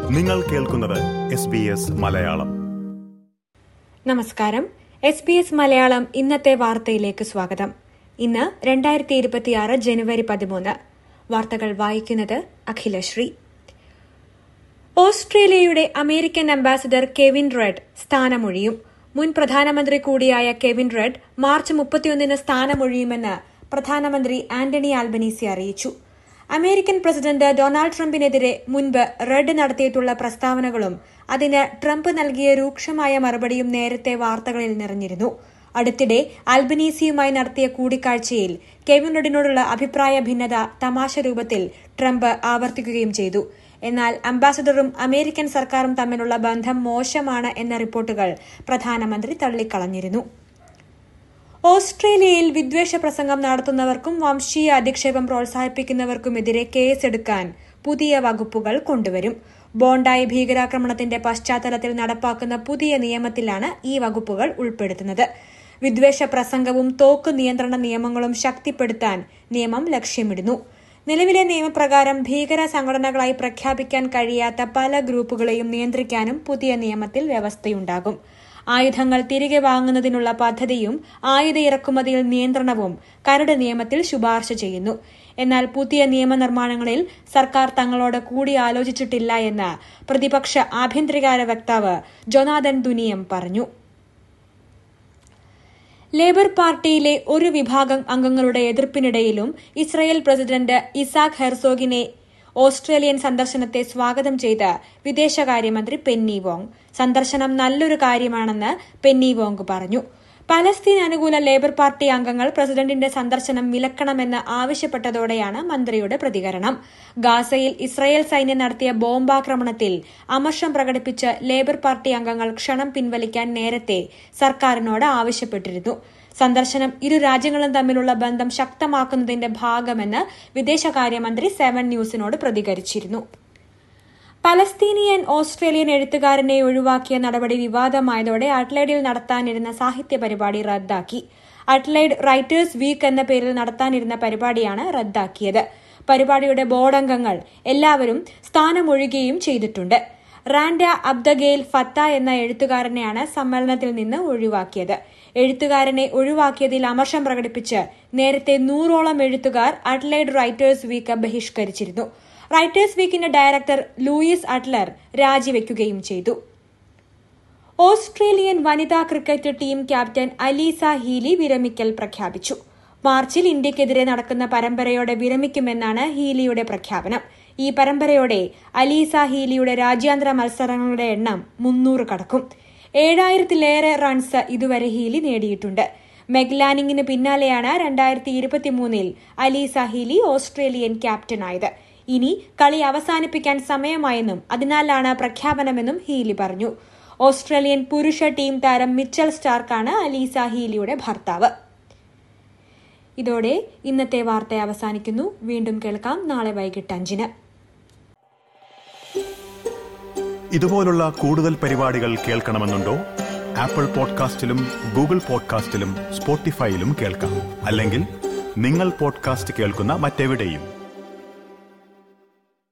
നിങ്ങൾ കേൾക്കുന്നത് S B S Malayalam നമസ്കാരം എസ് ബി എസ് മലയാളം ഇന്നത്തെ വാർത്തയിലേക്ക് സ്വാഗതം ഇന്ന് രണ്ടായിരത്തി ഇരുപത്തിയാറ് ജനുവരി പതിമൂന്ന് വാർത്തകൾ വായിക്കുന്നത് അഖിലശ്രീ ഓസ്ട്രേലിയയുടെ അമേരിക്കൻ അംബാസിഡർ കെവിൻ റെഡ് സ്ഥാനമൊഴിയും മുൻ പ്രധാനമന്ത്രി കൂടിയായ കെവിൻ റെഡ് മാർച്ച് മുപ്പത്തിയൊന്നിന് സ്ഥാനമൊഴിയുമെന്ന് പ്രധാനമന്ത്രി ആന്റണി ആൽബനീസി അറിയിച്ചു അമേരിക്കൻ പ്രസിഡന്റ് ഡൊണാൾഡ് ട്രംപിനെതിരെ മുൻപ് റെഡ് നടത്തിയിട്ടുള്ള പ്രസ്താവനകളും അതിന് ട്രംപ് നൽകിയ രൂക്ഷമായ മറുപടിയും നേരത്തെ വാർത്തകളിൽ നിറഞ്ഞിരുന്നു അടുത്തിടെ അൽബനീസിയുമായി നടത്തിയ കൂടിക്കാഴ്ചയിൽ കെവിൻ റെഡിനോടുള്ള അഭിപ്രായ ഭിന്നത തമാശ രൂപത്തിൽ ട്രംപ് ആവർത്തിക്കുകയും ചെയ്തു എന്നാൽ അംബാസഡറും അമേരിക്കൻ സർക്കാരും തമ്മിലുള്ള ബന്ധം മോശമാണ് എന്ന റിപ്പോർട്ടുകൾ പ്രധാനമന്ത്രി തള്ളിക്കളഞ്ഞിരുന്നു ഓസ്ട്രേലിയയിൽ വിദ്വേഷ പ്രസംഗം നടത്തുന്നവർക്കും വംശീയ അധിക്ഷേപം പ്രോത്സാഹിപ്പിക്കുന്നവർക്കുമെതിരെ കേസെടുക്കാൻ പുതിയ വകുപ്പുകൾ കൊണ്ടുവരും ബോണ്ടായി ഭീകരാക്രമണത്തിന്റെ പശ്ചാത്തലത്തിൽ നടപ്പാക്കുന്ന പുതിയ നിയമത്തിലാണ് ഈ വകുപ്പുകൾ ഉൾപ്പെടുത്തുന്നത് വിദ്വേഷ പ്രസംഗവും തോക്ക് നിയന്ത്രണ നിയമങ്ങളും ശക്തിപ്പെടുത്താൻ നിയമം ലക്ഷ്യമിടുന്നു നിലവിലെ നിയമപ്രകാരം ഭീകര സംഘടനകളായി പ്രഖ്യാപിക്കാൻ കഴിയാത്ത പല ഗ്രൂപ്പുകളെയും നിയന്ത്രിക്കാനും പുതിയ നിയമത്തിൽ വ്യവസ്ഥയുണ്ടാകും ആയുധങ്ങൾ തിരികെ വാങ്ങുന്നതിനുള്ള പദ്ധതിയും ആയുധ ഇറക്കുമതിയിൽ നിയന്ത്രണവും കരട് നിയമത്തിൽ ശുപാർശ ചെയ്യുന്നു എന്നാൽ പുതിയ നിയമനിർമ്മാണങ്ങളിൽ സർക്കാർ തങ്ങളോട് കൂടിയാലോചിച്ചിട്ടില്ല എന്ന് പ്രതിപക്ഷ ആഭ്യന്തരകാര്യ വക്താവ് ജൊനാഥൻ ദുനിയം പറഞ്ഞു ലേബർ പാർട്ടിയിലെ ഒരു വിഭാഗം അംഗങ്ങളുടെ എതിർപ്പിനിടയിലും ഇസ്രയേൽ പ്രസിഡന്റ് ഇസാഖ് ഹെർസോഗിനെ ഓസ്ട്രേലിയൻ സന്ദർശനത്തെ സ്വാഗതം ചെയ്ത് വിദേശകാര്യമന്ത്രി പെന്നി വോങ് സന്ദർശനം നല്ലൊരു കാര്യമാണെന്ന് പെന്നി വോങ് പറഞ്ഞു പലസ്തീൻ അനുകൂല ലേബർ പാർട്ടി അംഗങ്ങൾ പ്രസിഡന്റിന്റെ സന്ദർശനം വിലക്കണമെന്ന് ആവശ്യപ്പെട്ടതോടെയാണ് മന്ത്രിയുടെ പ്രതികരണം ഗാസയിൽ ഇസ്രായേൽ സൈന്യം നടത്തിയ ബോംബാക്രമണത്തിൽ അമർഷം പ്രകടിപ്പിച്ച് ലേബർ പാർട്ടി അംഗങ്ങൾ ക്ഷണം പിൻവലിക്കാൻ നേരത്തെ സർക്കാരിനോട് ആവശ്യപ്പെട്ടിരുന്നു സന്ദർശനം ഇരു രാജ്യങ്ങളും തമ്മിലുള്ള ബന്ധം ശക്തമാക്കുന്നതിന്റെ ഭാഗമെന്ന് വിദേശകാര്യമന്ത്രി സെവൻ ന്യൂസിനോട് പ്രതികരിച്ചിരുന്നു പലസ്തീനിയൻ ഓസ്ട്രേലിയൻ എഴുത്തുകാരനെ ഒഴിവാക്കിയ നടപടി വിവാദമായതോടെ അട്ലൈഡിൽ നടത്താനിരുന്ന സാഹിത്യ പരിപാടി റദ്ദാക്കി അട്ലൈഡ് റൈറ്റേഴ്സ് വീക്ക് എന്ന പേരിൽ നടത്താനിരുന്ന പരിപാടിയാണ് റദ്ദാക്കിയത് പരിപാടിയുടെ ബോർഡംഗങ്ങൾ എല്ലാവരും സ്ഥാനമൊഴിയുകയും ചെയ്തിട്ടുണ്ട് റാൻഡ അബ്ദഗേൽ ഫത്ത എന്ന എഴുത്തുകാരനെയാണ് സമ്മേളനത്തിൽ നിന്ന് ഒഴിവാക്കിയത് എഴുത്തുകാരനെ ഒഴിവാക്കിയതിൽ അമർഷം പ്രകടിപ്പിച്ച് നേരത്തെ നൂറോളം എഴുത്തുകാർ അഡ്ലൈഡ് റൈറ്റേഴ്സ് വീക്ക് ബഹിഷ്കരിച്ചിരുന്നു റൈറ്റേഴ്സ് വീക്കിന്റെ ഡയറക്ടർ ലൂയിസ് അട്ലർ രാജിവെക്കുകയും ചെയ്തു ഓസ്ട്രേലിയൻ വനിതാ cricket team captain Alyssa Healy വിരമിക്കൽ പ്രഖ്യാപിച്ചു മാർച്ചിൽ ഇന്ത്യക്കെതിരെ നടക്കുന്ന പരമ്പരയോടെ വിരമിക്കുമെന്നാണ് ഹീലിയുടെ പ്രഖ്യാപനം ഈ പരമ്പരയോടെ അലീസ ഹീലിയുടെ രാജ്യാന്തര മത്സരങ്ങളുടെ എണ്ണം മുന്നൂറ് കടക്കും ഏഴായിരത്തിലേറെ റൺസ് ഇതുവരെ ഹീലി നേടിയിട്ടുണ്ട് മെഗ്ലാനിങ്ങിന് പിന്നാലെയാണ് രണ്ടായിരത്തി ഇരുപത്തിമൂന്നിൽ അലീസ ഹീലി ഓസ്ട്രേലിയൻ ക്യാപ്റ്റനായത് ഇനി കളി അവസാനിപ്പിക്കാൻ സമയമായെന്നും അതിനാലാണ് പ്രഖ്യാപനമെന്നും ഹീലി പറഞ്ഞു ഓസ്ട്രേലിയൻ പുരുഷ ടീം താരം മിച്ചൽ സ്റ്റാർക്കാണ് അലീസ ഹീലിയുടെ ഭർത്താവ് ഇതോടെ ഇന്നത്തെ വാർത്ത അവസാനിക്കുന്നു വീണ്ടും കേൾക്കാം നാളെ വൈകിട്ട് അഞ്ചിന് ഇതുപോലുള്ള കൂടുതൽ പരിപാടികൾ കേൾക്കണമെന്നുണ്ടോ ആപ്പിൾ പോഡ്കാസ്റ്റിലും ഗൂഗിൾ പോഡ്കാസ്റ്റിലും സ്പോട്ടിഫൈയിലും കേൾക്കാം അല്ലെങ്കിൽ നിങ്ങൾ പോഡ്കാസ്റ്റ് കേൾക്കുന്ന മറ്റെവിടെയും